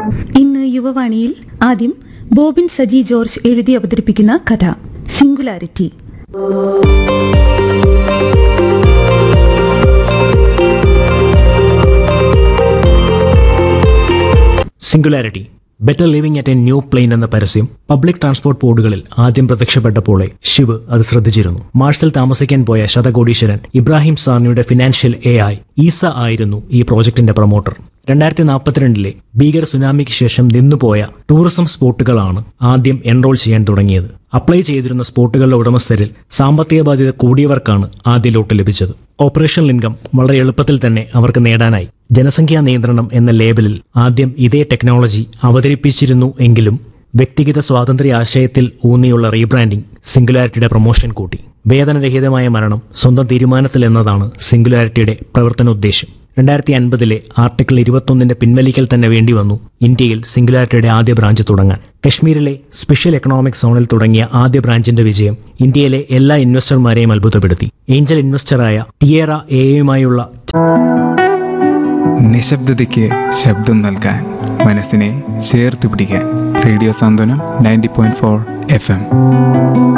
ഇന്ന് യുവവാണിയിൽ ആദ്യം bobbin Saji George എഴുതി അവതരിപ്പിക്കുന്ന കഥ singularity singularity better living at a new plane എന്ന പരസ്യം പബ്ലിക് ട്രാൻസ്പോർട്ട് ബോർഡുകളിൽ ആദ്യം പ്രത്യക്ഷപ്പെട്ടപ്പോളെ ശിവ് അത് ശ്രദ്ധിച്ചിരുന്നു മാർസിൽ താമസിക്കാൻ പോയ ശതകോടീശ്വരൻ ഇബ്രാഹിം സാനിയുടെ ഫിനാൻഷ്യൽ എ ഐ ഈസ ആയിരുന്നു ഈ പ്രോജക്ടിന്റെ പ്രൊമോട്ടർ രണ്ടായിരത്തി നാൽപ്പത്തിരണ്ടിലെ ഭീകര സുനാമിക്ക് ശേഷം നിന്നുപോയ ടൂറിസം സ്പോട്ടുകളാണ് ആദ്യം എൻറോൾ ചെയ്യാൻ തുടങ്ങിയത് അപ്ലൈ ചെയ്തിരുന്ന സ്പോട്ടുകളുടെ ഉടമസ്ഥരിൽ സാമ്പത്തിക ബാധ്യത കൂടിയവർക്കാണ് ആദ്യ ലോട്ട് ലഭിച്ചത് ഓപ്പറേഷണൽ ഇൻകം വളരെ എളുപ്പത്തിൽ തന്നെ അവർക്ക് നേടാനായി ജനസംഖ്യാ നിയന്ത്രണം എന്ന ലേബലിൽ ആദ്യം ഇതേ ടെക്നോളജി അവതരിപ്പിച്ചിരുന്നു എങ്കിലും വ്യക്തിഗത സ്വാതന്ത്ര്യ ആശയത്തിൽ ഊന്നിയുള്ള റീബ്രാൻഡിംഗ് സിംഗുലാരിറ്റിയുടെ പ്രൊമോഷൻ കൂട്ടി വേദനരഹിതമായ മരണം സ്വന്തം തീരുമാനത്തിൽ എന്നതാണ് സിംഗുലാരിറ്റിയുടെ പ്രവർത്തനോദ്ദേശം രണ്ടായിരത്തി അൻപതിലെ ആർട്ടിക്കിൾ ഇരുപത്തൊന്നിന്റെ പിൻവലിക്കൽ തന്നെ വേണ്ടി വന്നു ഇന്ത്യയിൽ സിംഗുലാരിറ്റിയുടെ ആദ്യ ബ്രാഞ്ച് തുടങ്ങാൻ കശ്മീരിലെ സ്പെഷ്യൽ എക്കണോമിക് സോണിൽ തുടങ്ങിയ ആദ്യ ബ്രാഞ്ചിന്റെ വിജയം ഇന്ത്യയിലെ എല്ലാ ഇൻവെസ്റ്റർമാരെയും അത്ഭുതപ്പെടുത്തി ഏഞ്ചൽ ഇൻവെസ്റ്ററായ ടിയേറ എയുമായുള്ള നിശബ്ദതയ്ക്ക് ശബ്ദം നൽകാൻ മനസ്സിനെ ചേർത്ത് പിടിക്കാൻ radio Santhwanam ninety point four F M